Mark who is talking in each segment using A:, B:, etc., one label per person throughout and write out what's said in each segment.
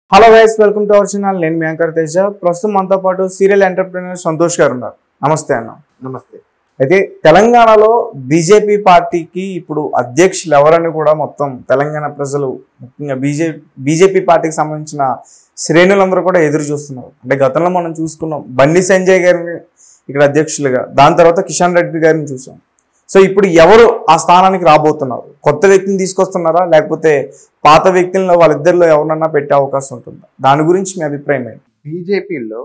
A: Hello guys welcome to our channel నేను మీ anchor Teja ప్రస్తుతం మనతో పాటు సీరియల్ ఎంటర్ప్రినర్ సంతోష్ గారు ఉన్నారు నమస్తే అన్న
B: నమస్తే
A: అయితే తెలంగాణలో బీజేపీ పార్టీకి ఇప్పుడు అధ్యక్షులు ఎవరని కూడా మొత్తం తెలంగాణ ప్రజలు ముఖ్యంగా బీజేపీ బీజేపీ పార్టీకి సంబంధించిన శ్రేణులందరూ కూడా ఎదురు చూస్తున్నారు అంటే గతంలో మనం చూసుకున్నాం బండి సంజయ్ గారిని ఇక్కడ అధ్యక్షులుగా దాని తర్వాత కిషన్ రెడ్డి గారిని చూసాం సో ఇప్పుడు ఎవరు ఆ స్థానానికి రాబోతున్నారు కొత్త వ్యక్తిని తీసుకొస్తున్నారా లేకపోతే పాత వ్యక్తులను వాళ్ళిద్దరిలో ఎవరినన్నా పెట్టే అవకాశం ఉంటుందా దాని గురించి మీ అభిప్రాయం ఏంటి
B: బీజేపీలో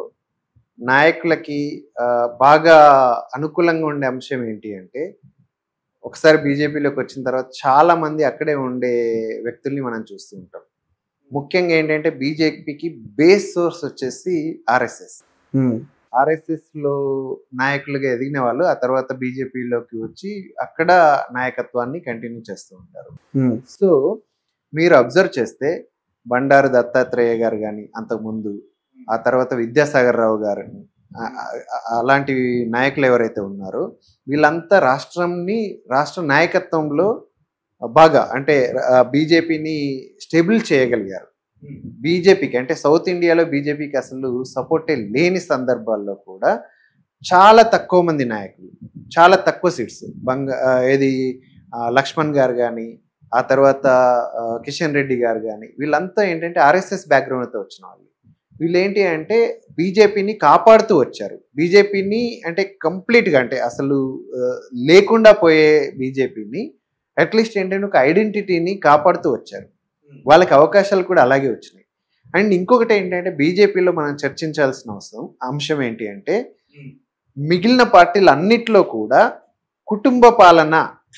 B: నాయకులకి ఆ, బాగా అనుకూలంగా ఉండే అంశం ఏంటి అంటే ఒకసారి బీజేపీలోకి వచ్చిన తర్వాత చాలా మంది అక్కడే ఉండే వ్యక్తుల్ని మనం చూస్తూ ఉంటాం ముఖ్యంగా ఏంటంటే బీజేపీకి బేస్ సోర్స్ వచ్చేసి ఆర్ఎస్ఎస్
A: ఉమ్,
B: ఆర్ఎస్ఎస్ లో నాయకులుగా ఎదిగిన వాళ్ళు ఆ తర్వాత బీజేపీలోకి వచ్చి అక్కడ నాయకత్వాన్ని కంటిన్యూ చేస్తూ ఉంటారు
A: ఉమ్,
B: సో మీరు అబ్జర్వ్ చేస్తే బండారు దత్తాత్రేయ గారు కానీ అంతకుముందు ఆ తర్వాత విద్యాసాగర్ రావు గారు ఆ- ఆ- అలాంటి నాయకులు ఎవరైతే ఉన్నారో వీళ్ళంతా రాష్ట్రంని రాష్ట్ర నాయకత్వంలో బాగా అంటే బీజేపీని స్టేబుల్ చేయగలిగారు బీజేపీకి అంటే సౌత్ ఇండియాలో బీజేపీకి అసలు సపోర్టే లేని సందర్భాల్లో కూడా చాలా తక్కువ మంది నాయకులు చాలా తక్కువ సీట్స్ బంగ ఆ, ఏది ఆ, లక్ష్మణ్ గారు కానీ ఆ తర్వాత ఆ, కిషన్ రెడ్డి గారు కానీ వీళ్ళంతా ఏంటంటే ఆర్ఎస్ఎస్ బ్యాక్గ్రౌండ్తో వచ్చిన వాళ్ళు వీళ్ళు ఏంటి అంటే బీజేపీని కాపాడుతూ వచ్చారు బీజేపీని అంటే కంప్లీట్గా అంటే అసలు ఆ, లేకుండా పోయే బీజేపీని అట్లీస్ట్ ఏంటంటే ఒక ఐడెంటిటీని కాపాడుతూ వచ్చారు వాళ్ళకి అవకాశాలు కూడా అలాగే వచ్చినాయి అండ్ ఇంకొకటి ఏంటంటే బీజేపీలో మనం చర్చించాల్సిన అవసరం అంశం ఏంటి అంటే మిగిలిన పార్టీలు అన్నిట్లో కూడా కుటుంబ పాలన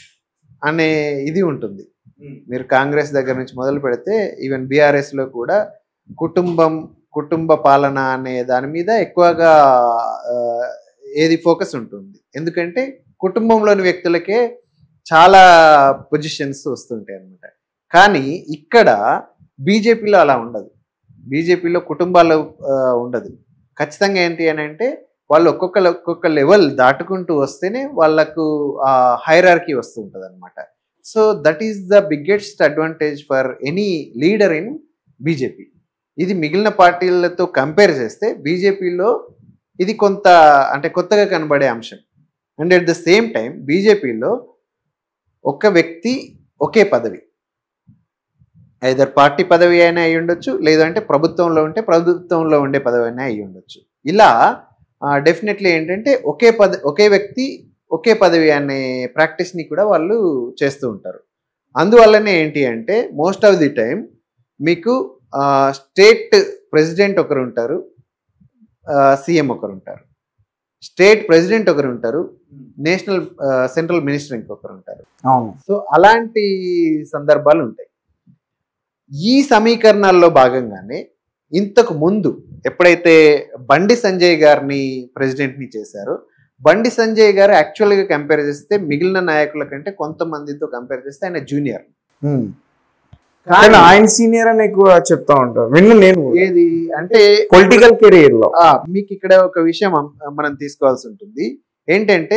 B: అనే ఇది ఉంటుంది మీరు కాంగ్రెస్ దగ్గర నుంచి మొదలు పెడితే ఈవెన్ బీఆర్ఎస్ లో కూడా కుటుంబం కుటుంబ పాలన అనే దాని మీద ఎక్కువగా ఆ, ఏది ఫోకస్ ఉంటుంది ఎందుకంటే కుటుంబంలోని వ్యక్తులకే చాలా పొజిషన్స్ వస్తుంటాయి అన్నమాట కానీ ఇక్కడ బీజేపీలో అలా ఉండదు బీజేపీలో కుటుంబాలు ఆ, ఉండదు ఖచ్చితంగా ఏంటి అని అంటే వాళ్ళు ఒక్కొక్క ఒక్కొక్క లెవెల్ దాటుకుంటూ వస్తేనే వాళ్ళకు ఆ హైరార్కీ వస్తూ ఉంటుంది అనమాట so that is the biggest advantage for any leader in BJP ఇది మిగిలిన పార్టీలతో కంపేర్ చేస్తే బీజేపీలో ఇది కొంత అంటే కొత్తగా కనబడే అంశం and at the same time బీజేపీలో ఒక వ్యక్తి ఒకే పదవి ఐదర్ పార్టీ పదవి అయినా అయి ఉండొచ్చు లేదంటే ప్రభుత్వంలో ఉంటే ప్రభుత్వంలో ఉండే పదవి అయినా అయి ఉండొచ్చు ఇలా డెఫినెట్లీ ఏంటంటే ఒకే పద ఒకే వ్యక్తి ఒకే పదవి అనే ప్రాక్టీస్ని కూడా వాళ్ళు చేస్తూ ఉంటారు అందువల్లనే ఏంటి అంటే మోస్ట్ ఆఫ్ ది టైం మీకు స్టేట్ ప్రెసిడెంట్ ఒకరు ఉంటారు సీఎం ఒకరు ఉంటారు స్టేట్ ప్రెసిడెంట్ ఒకరు ఉంటారు నేషనల్ సెంట్రల్ మినిస్టర్ ఇంకొకరు ఉంటారు
A: అవును
B: సో అలాంటి సందర్భాలు ఉంటాయి ఈ సమీకరణాల్లో భాగంగానే ఇంతకు ముందు ఎప్పుడైతే బండి సంజయ్ గారిని ప్రెసిడెంట్ని చేశారో బండి సంజయ్ గారు యాక్చువల్గా కంపేర్ చేస్తే మిగిలిన నాయకుల కంటే కొంతమందితో కంపేర్ చేస్తే ఆయన జూనియర్
A: ఉమ్. కానీ ఆయన సీనియర్ అని ఎక్కువ చెప్తా ఉంటారు విన్ను నేను
B: ఏది అంటే
A: పొలిటికల్ కెరీర్ లో
B: ఆ, మీకు ఇక్కడ ఒక విషయం అం- మనం తీసుకోవాల్సి ఉంటుంది ఏంటంటే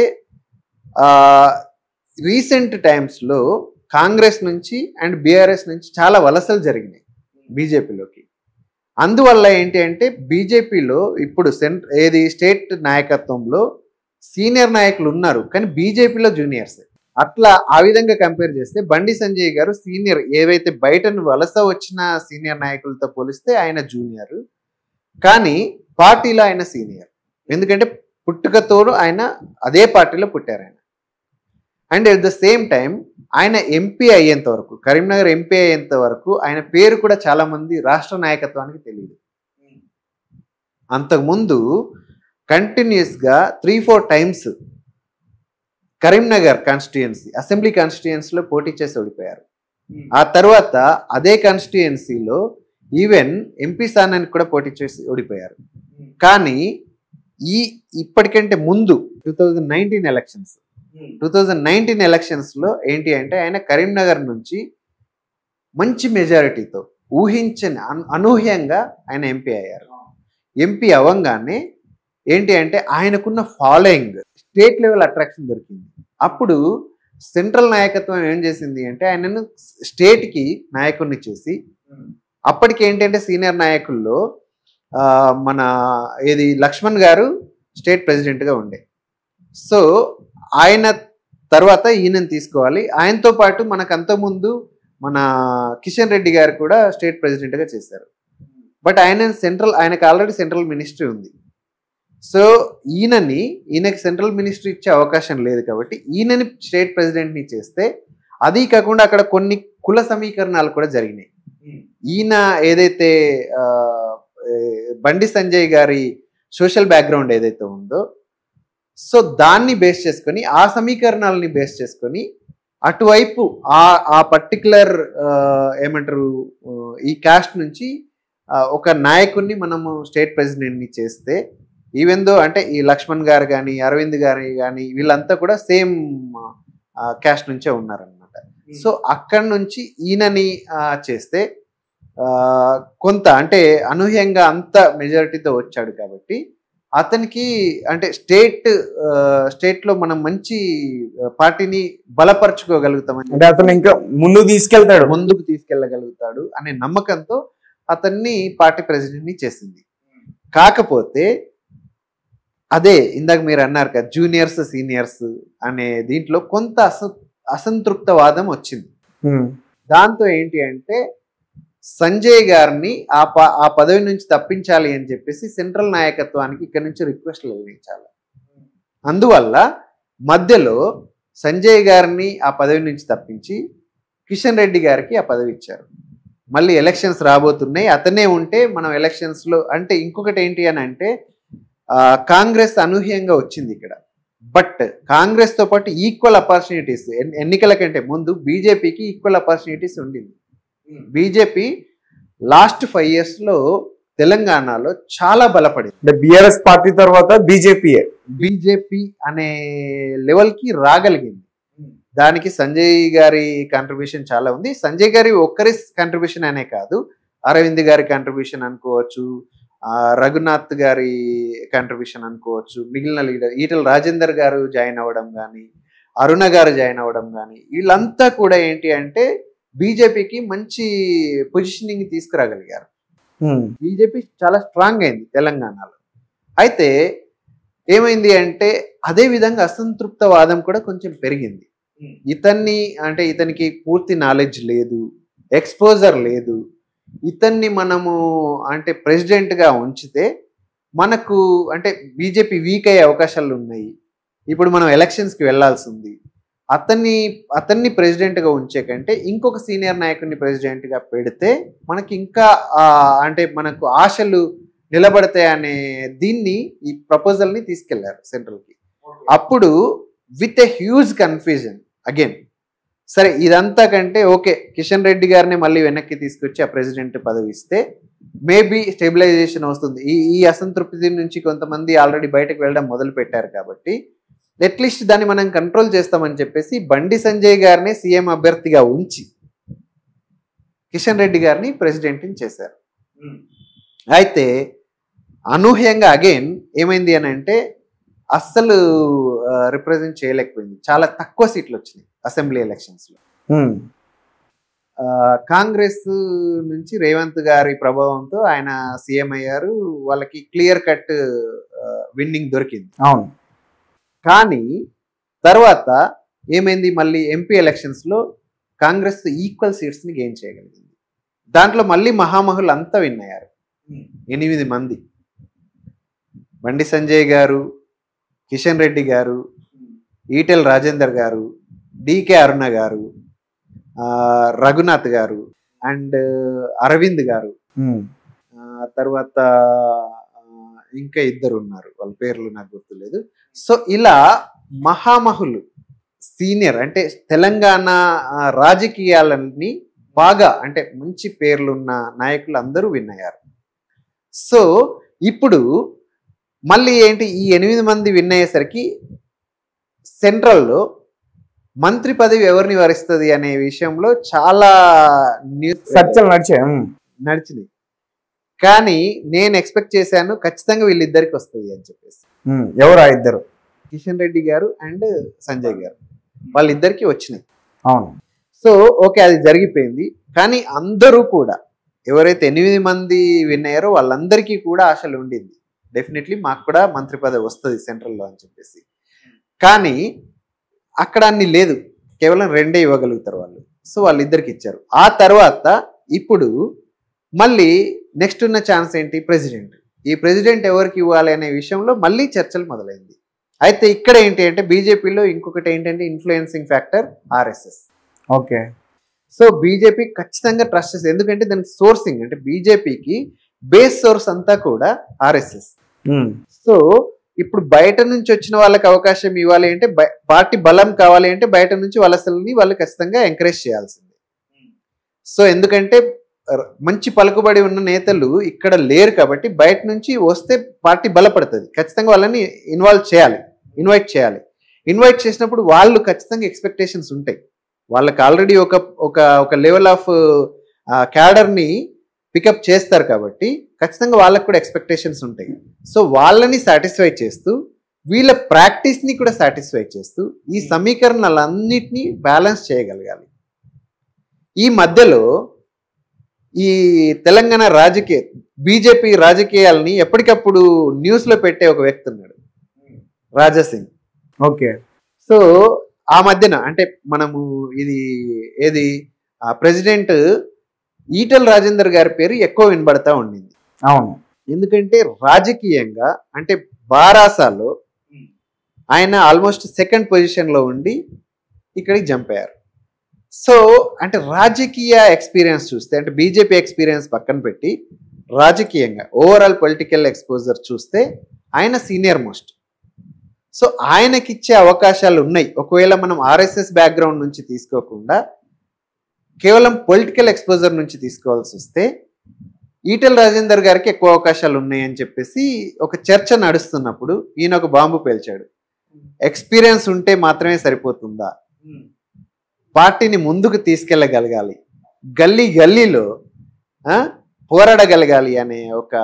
B: రీసెంట్ టైమ్స్లో కాంగ్రెస్ నుంచి అండ్ బీఆర్ఎస్ నుంచి చాలా వలసలు జరిగినాయి బీజేపీలోకి అందువల్ల ఏంటి అంటే బీజేపీలో ఇప్పుడు సెంట్ ఏది స్టేట్ నాయకత్వంలో సీనియర్ నాయకులు ఉన్నారు కానీ బీజేపీలో జూనియర్స్ అట్లా ఆ విధంగా కంపేర్ చేస్తే బండి సంజయ్ గారు సీనియర్ ఏవైతే బయట వలస వచ్చిన సీనియర్ నాయకులతో పోలిస్తే ఆయన జూనియర్ కానీ పార్టీలో ఆయన సీనియర్ ఎందుకంటే పుట్టుకతోడు ఆయన అదే పార్టీలో పుట్టారు ఆయన and at the same time ఆయన ఎంపీ అయ్యేంత వరకు కరీంనగర్ ఎంపీ అయ్యేంత వరకు ఆయన పేరు కూడా చాలా మంది రాష్ట్ర నాయకత్వానికి తెలియదు అంతకుముందు కంటిన్యూస్గా three four times Karimnagar constituency assembly కాన్స్టిట్యుయెన్సీలో పోటీ చేసి ఓడిపోయారు ఆ తర్వాత అదే కాన్స్టిట్యుయెన్సీలో ఈవెన్ ఎంపీ స్థానానికి కూడా పోటీ చేసి ఓడిపోయారు కానీ ఈ ఇప్పటికంటే ముందు two thousand nineteen elections two thousand nineteen ఎలక్షన్స్లో ఏంటి అంటే ఆయన కరీంనగర్ నుంచి మంచి మెజారిటీతో ఊహించని అన్- అనూహ్యంగా ఆయన ఎంపీ అయ్యారు ఎంపీ అవ్వంగానే ఏంటి అంటే ఆయనకున్న ఫాలోయింగ్ స్టేట్ లెవెల్ అట్రాక్షన్ దొరికింది అప్పుడు సెంట్రల్ నాయకత్వం ఏం చేసింది అంటే ఆయనను స్టేట్కి నాయకుడిని చేసి అప్పటికి ఏంటంటే సీనియర్ నాయకుల్లో ఆ, మన ఏది లక్ష్మణ్ గారు స్టేట్ ప్రెసిడెంట్గా ఉండే సో ఆయన తర్వాత ఈయనని తీసుకోవాలి ఆయనతో పాటు మనకు అంతకుముందు మన కిషన్ రెడ్డి గారు కూడా స్టేట్ ప్రెసిడెంట్గా చేశారు బట్ ఆయన సెంట్రల్ ఆయనకు ఆల్రెడీ సెంట్రల్ మినిస్ట్రీ ఉంది సో ఈయనని ఈయనకి సెంట్రల్ మినిస్ట్రీ ఇచ్చే అవకాశం లేదు కాబట్టి ఈయనని స్టేట్ ప్రెసిడెంట్ని చేస్తే అది కాకుండా అక్కడ కొన్ని కుల సమీకరణాలు కూడా జరిగినాయి ఈయన ఏదైతే ఆ, ఏ, బండి సంజయ్ గారి సోషల్ బ్యాక్గ్రౌండ్ ఏదైతే ఉందో సో దాన్ని బేస్ చేసుకొని ఆ సమీకరణాలని బేస్ చేసుకొని అటువైపు ఆ ఆ పర్టికులర్ ఏమంటారు ఆ, ఈ కాస్ట్ నుంచి ఆ, ఒక నాయకుడిని మనము స్టేట్ ప్రెసిడెంట్ని చేస్తే ఈవెన్ దో అంటే ఈ లక్ష్మణ్ గారు కానీ అరవింద్ గారు కానీ వీళ్ళంతా కూడా సేమ్ క్యాస్ట్ నుంచే ఉన్నారనమాట సో అక్కడి నుంచి ఈయనని ఆ, చేస్తే ఆ, కొంత అంటే అనూహ్యంగా అంత మెజారిటీతో వచ్చాడు కాబట్టి అతనికి అంటే స్టేట్ స్టేట్ లో మనం మంచి ఆ, పార్టీని బలపరచుకోగలుగుతామని
A: అంటే అతను ఇంకా ముందు తీసుకెళ్తాడు
B: ముందుకు తీసుకెళ్ళగలుగుతాడు అనే నమ్మకంతో అతన్ని పార్టీ ప్రెసిడెంట్ ని చేసింది కాకపోతే అదే ఇందాక మీరు అన్నారు కదా జూనియర్స్ సీనియర్స్ అనే దీంట్లో కొంత అస అసంతృప్తవాదం వచ్చింది
A: ఉమ్,
B: దాంతో ఏంటి అంటే సంజయ్ గారిని ఆ ప ఆ పదవి నుంచి తప్పించాలి అని చెప్పేసి సెంట్రల్ నాయకత్వానికి ఇక్కడ నుంచి రిక్వెస్ట్లు వెళ్లించాలి అందువల్ల మధ్యలో సంజయ్ గారిని ఆ పదవి నుంచి తప్పించి కిషన్ రెడ్డి గారికి ఆ పదవి ఇచ్చారు మళ్ళీ ఎలక్షన్స్ రాబోతున్నాయి అతనే ఉంటే మనం ఎలక్షన్స్ లో అంటే ఇంకొకటి ఏంటి అని అంటే ఆ, కాంగ్రెస్ అనూహ్యంగా వచ్చింది ఇక్కడ బట్ కాంగ్రెస్ తో పాటు ఈక్వల్ ఆపర్చునిటీస్ ఎన్నికల కంటే ముందు బీజేపీకి ఈక్వల్ ఆపర్చునిటీస్ ఉండింది బీజేపీ లాస్ట్ ఫైవ్ ఇయర్స్ లో తెలంగాణలో చాలా బలపడింది
A: అంటే బిఆర్ఎస్ పార్టీ తర్వాత బీజేపీయే
B: బీజేపీ అనే లెవెల్ కి రాగలిగింది దానికి సంజయ్ గారి కాంట్రిబ్యూషన్ చాలా ఉంది సంజయ్ గారి ఒక్కరి కాంట్రిబ్యూషన్ అనే కాదు అరవింద్ గారి కాంట్రిబ్యూషన్ అనుకోవచ్చు ఆ, రఘునాథ్ గారి కాంట్రిబ్యూషన్ అనుకోవచ్చు మిగిలిన లీడర్ ఈటల రాజేందర్ గారు జాయిన్ అవ్వడం కానీ అరుణ గారు జాయిన్ అవ్వడం కానీ వీళ్ళంతా కూడా ఏంటి అంటే బీజేపీకి మంచి పొజిషనింగ్ తీసుకురాగలిగారు
A: ఉమ్,
B: బీజేపీ చాలా స్ట్రాంగ్ అయింది తెలంగాణలో అయితే ఏమైంది అంటే అదే విధంగా అసంతృప్త వాదం కూడా కొంచెం పెరిగింది ఇతన్ని అంటే ఇతనికి పూర్తి నాలెడ్జ్ లేదు ఎక్స్పోజర్ లేదు ఇతన్ని మనము అంటే ప్రెసిడెంట్గా ఉంచితే మనకు అంటే బీజేపీ వీక్ అయ్యే అవకాశాలు ఉన్నాయి ఇప్పుడు మనం ఎలక్షన్స్కి వెళ్ళాల్సి ఉంది అతన్ని అతన్ని ప్రెసిడెంట్గా ఉంచే కంటే ఇంకొక సీనియర్ నాయకుడిని ప్రెసిడెంట్గా పెడితే మనకి ఇంకా ఆ, అంటే మనకు ఆశలు నిలబడతాయి అనే దీన్ని ఈ ప్రపోజల్ని తీసుకెళ్లారు సెంట్రల్కి అప్పుడు with a huge confusion again సరే ఇదంతా కంటే ఓకే కిషన్ రెడ్డి గారిని మళ్ళీ వెనక్కి తీసుకొచ్చి ఆ ప్రెసిడెంట్ పదవి ఇస్తే మేబీ స్టెబిలైజేషన్ వస్తుంది ఈ ఈ అసంతృప్తి నుంచి కొంతమంది ఆల్రెడీ బయటకు వెళ్ళడం మొదలు పెట్టారు కాబట్టి అట్లీస్ట్ దాన్ని మనం కంట్రోల్ చేస్తామని చెప్పేసి బండి సంజయ్ గారిని సీఎం అభ్యర్థిగా ఉంచి కిషన్ రెడ్డి గారిని ప్రెసిడెంట్ని చేశారు అయితే అనూహ్యంగా అగైన్ ఏమైంది అని అంటే అస్సలు రిప్రజెంట్ చేయలేకపోయింది చాలా తక్కువ సీట్లు వచ్చినాయి అసెంబ్లీ ఎలక్షన్స్లో
A: ఉమ్,
B: కాంగ్రెస్ నుంచి రేవంత్ గారి ప్రభావంతో ఆయన సీఎం అయ్యారు వాళ్ళకి క్లియర్ కట్ విన్నింగ్ దొరికింది
A: అవును
B: కానీ తర్వాత ఏమైంది మళ్ళీ ఎంపీ ఎలక్షన్స్లో కాంగ్రెస్ ఈక్వల్ సీట్స్ని గెయిన్ చేయగలిగింది దాంట్లో మళ్ళీ మహామహులు అంతా విన్ అయ్యారు ఎనిమిది మంది బండి సంజయ్ గారు కిషన్ రెడ్డి గారు ఈటెల్ రాజేందర్ గారు డికే అరుణ గారు ఆ, రఘునాథ్ గారు అండ్ అరవింద్ గారు
A: ఉమ్,
B: ఆ, తర్వాత ఆ, ఇంకా ఇద్దరు ఉన్నారు వాళ్ళ పేర్లు నాకు గుర్తులేదు సో ఇలా మహామహులు సీనియర్ అంటే తెలంగాణ ఆ, రాజకీయాలని బాగా అంటే మంచి పేర్లున్న నాయకులు అందరూ విన్ అయ్యారు సో ఇప్పుడు మళ్ళీ ఏంటి ఈ ఎనిమిది మంది విన్ అయ్యేసరికి సెంట్రల్లో మంత్రి పదవి ఎవరిని వరిస్తుంది అనే విషయంలో చాలా న్యూస్
A: చర్చలు నడిచాయి ఉమ్,
B: నడిచినాయి కానీ నేను ఎక్స్పెక్ట్ చేశాను ఖచ్చితంగా వీళ్ళిద్దరికి వస్తుంది అని చెప్పేసి
A: ఉమ్, ఎవరా ఇద్దరు
B: కిషన్ రెడ్డి గారు అండ్ సంజయ్ గారు వాళ్ళిద్దరికి వచ్చినాయి
A: అవును
B: సో ఓకే అది జరిగిపోయింది కానీ అందరూ కూడా ఎవరైతే ఎనిమిది మంది విన్ అయ్యారో వాళ్ళందరికీ కూడా ఆశలు ఉండింది డెఫినెట్లీ మాకు కూడా మంత్రి పదవి వస్తుంది సెంట్రల్లో అని చెప్పేసి కానీ అక్కడ అన్ని లేదు కేవలం రెండే ఇవ్వగలుగుతారు వాళ్ళు సో వాళ్ళిద్దరికి ఇచ్చారు ఆ తర్వాత ఇప్పుడు మళ్ళీ నెక్స్ట్ ఉన్న ఛాన్స్ ఏంటి ప్రెసిడెంట్ ఈ ప్రెసిడెంట్ ఎవరికి ఇవ్వాలి అనే విషయంలో మళ్ళీ చర్చలు మొదలైంది అయితే ఇక్కడ ఏంటి అంటే బీజేపీలో ఇంకొకటి ఏంటంటే influencing factor RSS
A: okay
B: so BJP ఖచ్చితంగా ట్రస్ట్ చేస్తుంది ఎందుకంటే దానికి సోర్సింగ్ అంటే బీజేపీకి బేస్ సోర్స్ అంతా కూడా ఆర్ఎస్ఎస్
A: ఉమ్,
B: సో ఇప్పుడు బయట నుంచి వచ్చిన వాళ్ళకి అవకాశం ఇవ్వాలి అంటే బయ- పార్టీ బలం కావాలి అంటే బయట నుంచి వలసలని వాళ్ళు ఖచ్చితంగా ఎంకరేజ్ చేయాల్సిందే సో ఎందుకంటే ర- మంచి పలుకుబడి ఉన్న నేతలు ఇక్కడ లేరు కాబట్టి బయట నుంచి వస్తే పార్టీ బలపడుతుంది ఖచ్చితంగా వాళ్ళని ఇన్వాల్వ్ చేయాలి ఇన్వైట్ చేయాలి ఇన్వైట్ చేసినప్పుడు వాళ్ళు ఖచ్చితంగా ఎక్స్పెక్టేషన్స్ ఉంటాయి వాళ్ళకి ఆల్రెడీ ఒక ఒక ఒక లెవెల్ ఆఫ్ క్యాడర్ని పికప్ చేస్తారు కాబట్టి ఖచ్చితంగా వాళ్ళకి కూడా ఎక్స్పెక్టేషన్స్ ఉంటాయి సో వాళ్ళని సాటిస్ఫై చేస్తూ వీళ్ళ ప్రాక్టీస్ని కూడా సాటిస్ఫై చేస్తూ ఈ సమీకరణలన్నిటినీ బ్యాలెన్స్ చేయగలగాలి ఈ మధ్యలో ఈ తెలంగాణ రాజకీయ బీజేపీ రాజకీయాలని ఎప్పటికప్పుడు న్యూస్లో పెట్టే ఒక వ్యక్తి ఉన్నాడు రాజాసింగ్
A: ఓకే
B: సో ఆ మధ్యన అంటే మనము ఇది ఏది ప్రెసిడెంట్ ఈటల రాజేందర్ గారి పేరు ఎక్కువ వినబడతా ఉండింది
A: అవును
B: ఎందుకంటే రాజకీయంగా అంటే బారాసాలో ఆయన ఆల్మోస్ట్ సెకండ్ పొజిషన్లో ఉండి ఇక్కడికి జంప్ అయ్యారు సో అంటే రాజకీయ ఎక్స్పీరియన్స్ చూస్తే అంటే బీజేపీ ఎక్స్పీరియన్స్ పక్కన పెట్టి రాజకీయంగా ఓవరాల్ పొలిటికల్ ఎక్స్పోజర్ చూస్తే ఆయన సీనియర్ మోస్ట్ సో ఆయనకిచ్చే అవకాశాలు ఉన్నాయి ఒకవేళ మనం ఆర్ఎస్ఎస్ బ్యాక్గ్రౌండ్ నుంచి తీసుకోకుండా కేవలం పొలిటికల్ ఎక్స్పోజర్ నుంచి తీసుకోవాల్సి వస్తే ఈటెల రాజేందర్ గారికి ఎక్కువ అవకాశాలు ఉన్నాయని చెప్పేసి ఒక చర్చ నడుస్తున్నప్పుడు ఈయన ఒక బాంబు పేల్చాడు ఎక్స్పీరియన్స్ ఉంటే మాత్రమే సరిపోతుందా పార్టీని ముందుకు తీసుకెళ్ళగలగాలి గల్లీ గల్లీలో ఆ, పోరాడగలగాలి అనే ఒక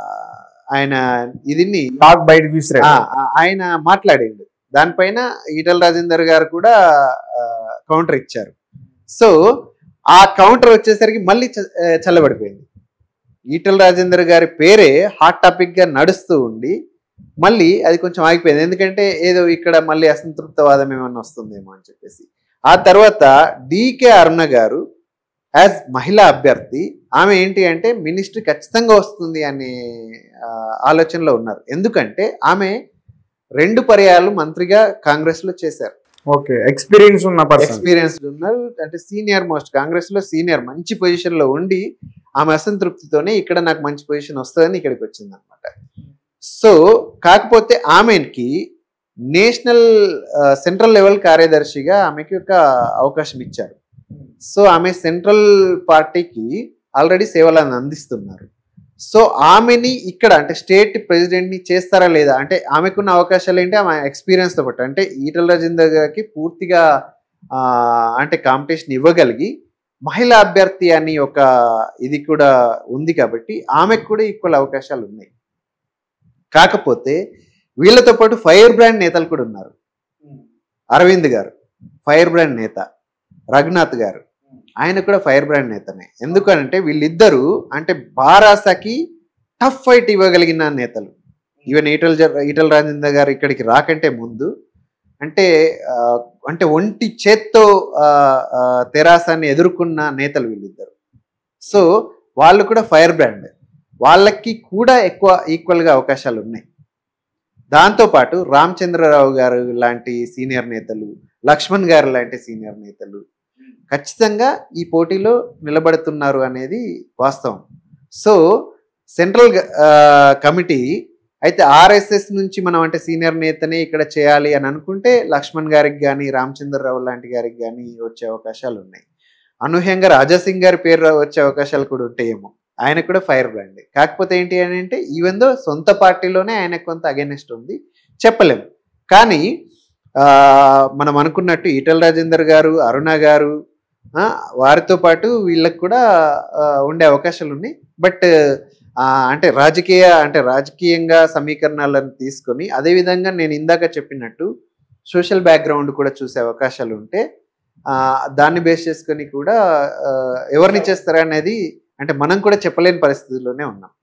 B: ఆయన ఇదిని
A: టాక్ బయట విసిరాడు
B: ఆ, ఆ, ఆయన మాట్లాడిండు దానిపైన ఈటల రాజేందర్ గారు కూడా కౌంటర్ ఇచ్చారు సో ఆ కౌంటర్ వచ్చేసరికి మళ్ళీ చ- ఆ, చల్లబడిపోయింది ఈటల రాజేందర్ గారి పేరే హాట్ టాపిక్ గా నడుస్తూ ఉండి మళ్ళీ అది కొంచెం ఆగిపోయింది ఎందుకంటే ఏదో ఇక్కడ మళ్ళీ అసంతృప్తవాదం ఏమన్నా వస్తుందేమో అని చెప్పేసి ఆ తర్వాత డికే అరుణ గారు యాజ్ మహిళా అభ్యర్థి ఆమె ఏంటి అంటే మినిస్ట్రీ ఖచ్చితంగా వస్తుంది అనే ఆ, ఆలోచనలో ఉన్నారు ఎందుకంటే ఆమె రెండు పర్యాలు మంత్రిగా కాంగ్రెస్ లో చేశారు
A: ఓకే ఎక్స్పీరియన్స్ ఉన్న పర్సన్
B: ఎక్స్పీరియన్స్డ్ ఉన్నారు అంటే సీనియర్ మోస్ట్ కాంగ్రెస్ లో సీనియర్ మంచి పొజిషన్ లో ఉండి ఆమె అసంతృప్తితోనే ఇక్కడ నాకు మంచి పొజిషన్ వస్తుందని ఇక్కడికి వచ్చింది అనమాట సో కాకపోతే ఆమెకి నేషనల్ సెంట్రల్ లెవెల్ కార్యదర్శిగా ఆమెకి ఒక అవకాశం ఇచ్చారు సో ఆమె సెంట్రల్ పార్టీకి ఆల్రెడీ సేవలను అందిస్తున్నారు సో ఆమెని ఇక్కడ అంటే స్టేట్ ప్రెసిడెంట్ ని చేస్తారా లేదా అంటే ఆమెకున్న అవకాశాలు ఏంటి ఆమె ఎక్స్పీరియన్స్ తో పాటు అంటే ఈటల రాజేందర్ గారికి పూర్తిగా ఆ, అంటే కాంపిటీషన్ ఇవ్వగలిగి మహిళా అభ్యర్థి అని ఒక ఇది కూడా ఉంది కాబట్టి ఆమెకు కూడా ఈక్వల్ అవకాశాలు ఉన్నాయి కాకపోతే వీళ్ళతో పాటు ఫైర్ బ్రాండ్ నేతలు కూడా ఉన్నారు అరవింద్ గారు ఫైర్ బ్రాండ్ నేత రఘునాథ్ గారు ఆయన కూడా ఫైర్ బ్రాండ్ నేతనే ఎందుకనంటే వీళ్ళిద్దరూ అంటే బారాసకి టఫ్ ఫైట్ ఇవ్వగలిగిన నేతలు ఈవెన్ ఈటల్ జ- ఈటల రాజేందర్ గారు ఇక్కడికి రాకంటే ముందు అంటే ఆ, అంటే ఒంటి చేత్తో ఆ, ఆ, తెరాసాన్ని ఎదుర్కొన్న నేతలు వీళ్ళిద్దరు సో వాళ్ళు కూడా ఫైర్ బ్రాండ్ వాళ్ళకి కూడా ఎక్కువ ఈక్వల్గా అవకాశాలు ఉన్నాయి దాంతోపాటు రామచంద్రరావు గారు లాంటి సీనియర్ నేతలు లక్ష్మణ్ గారు లాంటి సీనియర్ నేతలు ఖచ్చితంగా ఈ పోటీలో నిలబడుతున్నారు అనేది వాస్తవం సో సెంట్రల్ గ- ఆ, కమిటీ అయితే ఆర్ఎస్ఎస్ నుంచి మనం అంటే సీనియర్ నేతనే ఇక్కడ చేయాలి అని అనుకుంటే లక్ష్మణ్ గారికి కానీ రామచంద్రరావు లాంటి గారికి కానీ వచ్చే అవకాశాలు ఉన్నాయి అనూహ్యంగా రాజాసింగ్ గారి పేరు వచ్చే అవకాశాలు కూడా ఉంటాయేమో ఆయన కూడా ఫైర్ బ్రాండ్ కాకపోతే ఏంటి అని అంటే ఈవెన్ దో సొంత పార్టీలోనే ఆయన కొంత అగెనెస్ట్ ఉంది చెప్పలేం కానీ ఆ, మనం అనుకున్నట్టు ఈటల రాజేందర్ గారు అరుణ గారు ఆ, వారితో పాటు వీళ్ళకి కూడా ఆ, ఉండే అవకాశాలు ఉన్నాయి బట్ ఆ, అంటే రాజకీయ అంటే రాజకీయంగా సమీకరణాలను తీసుకొని అదేవిధంగా నేను ఇందాక చెప్పినట్టు సోషల్ బ్యాక్గ్రౌండ్ కూడా చూసే అవకాశాలు ఉంటే ఆ, దాన్ని బేస్ చేసుకొని కూడా ఆ, ఎవరిని చేస్తారా అనేది అంటే మనం కూడా చెప్పలేని పరిస్థితుల్లోనే ఉన్నాం